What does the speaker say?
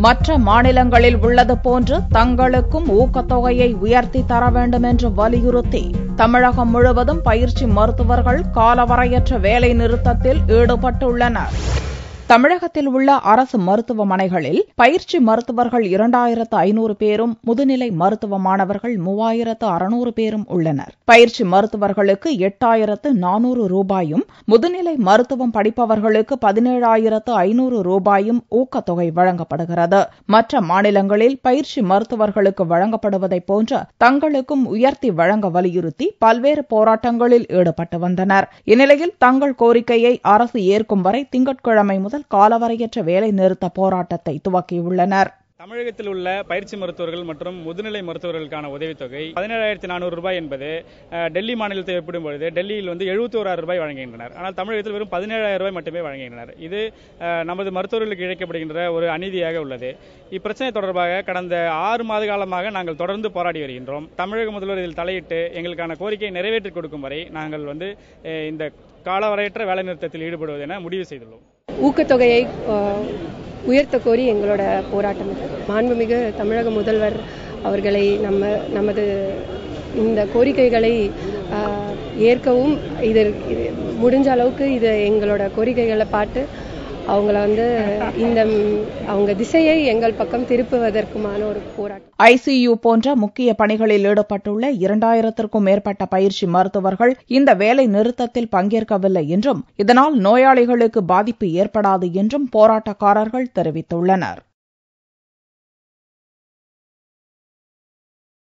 மற்ற மாநிலங்களில் உள்ளது போன்று தங்களுக்கும் ஊக்கத்தொகையை உயர்த்தி தர வேண்டும் என்று வலியுறுத்தி தமிழகம் முழுவதும் பயிற்சி மருத்துவர்கள் காலவரையற்ற வேலை நிறுத்தத்தில் ஈடுபட்டுள்ளனர் தமிழகத்தில் உள்ள அரசு மருத்துவமனைகளில் பயிற்சி மருத்துவர்கள் இரண்டாயிரத்து ஐநூறு பேரும் முதுநிலை மருத்துவ மாணவர்கள் மூவாயிரத்து அறுநூறு பேரும் உள்ளனர் பயிற்சி மருத்துவர்களுக்கு எட்டாயிரத்து நானூறு ரூபாயும் முதுநிலை மருத்துவம் படிப்பவர்களுக்கு பதினேழாயிரத்து ஐநூறு ரூபாயும் ஊக்கத்தொகை வழங்கப்படுகிறது மற்ற மாநிலங்களில் பயிற்சி மருத்துவர்களுக்கு வழங்கப்படுவதைப் போன்று தங்களுக்கும் உயர்த்தி வழங்க வலியுறுத்தி பல்வேறு போராட்டங்களில் ஈடுபட்டு வந்தனர் இந்நிலையில் தங்கள் கோரிக்கையை அரசு ஏற்கும் வரை திங்கட்கிழமை முதல் காலவரையற்ற வேலை நிறுத்த போராட்டத்தை துவக்கியுள்ளனர் தமிழகத்தில் உள்ள பயிற்சி மருத்துவர்கள் மற்றும் முதுநிலை மருத்துவர்களுக்கான உதவித்தொகை பதினேழாயிரத்தி நானூறு ரூபாய் என்பது அஹ், டெல்லி மாநிலத்தை ஒப்பிடும் பொழுது டெல்லியில் வந்து எழுபத்தி ஓராயிரம் ரூபாய் வழங்குகின்றனர் ஆனால் தமிழகத்தில் வெறும் பதினேழாயிரம் ரூபாய் மட்டுமே வழங்குகின்றனர் இது அஹ், நமது மருத்துவர்களுக்கு இழைக்கப்படுகின்ற ஒரு அநீதியாக உள்ளது இப்பிரச்சனை தொடர்பாக கடந்த ஆறு மாத காலமாக நாங்கள் தொடர்ந்து போராடி வருகின்றோம் தமிழக முதல்வர் இதில் தலையிட்டு எங்களுக்கான கோரிக்கையை நிறைவேற்றி கொடுக்கும் வரை நாங்கள் வந்து அஹ், இந்த காலவரையற்ற வேலைநிறுத்தத்தில் ஈடுபடுவது என முடிவு செய்துள்ளோம் ஊக்கத்தொகையை அஹ், உயர்த்த கோரி எங்களோட போராட்டம் இது மாண்புமிகு தமிழக முதல்வர் அவர்களை நம்ம நமது இந்த கோரிக்கைகளை அஹ், ஏற்கவும் இது இது முடிஞ்ச அளவுக்கு இது எங்களோட கோரிக்கைகளை பார்த்து அவங்கள வந்து இந்த அவங்க திசையை எங்கள் பக்கம் திருப்புவதற்குமான ஒரு போராட்டம் ஐசியு போன்ற முக்கிய பணிகளில் ஈடுபட்டுள்ள இரண்டாயிரத்திற்கும் மேற்பட்ட பயிற்சி மருத்துவர்கள் இந்த வேலை நிறுத்தத்தில் பங்கேற்கவில்லை என்றும் இதனால் நோயாளிகளுக்கு பாதிப்பு ஏற்படாது என்றும் போராட்டக்காரர்கள் தெரிவித்துள்ளனர்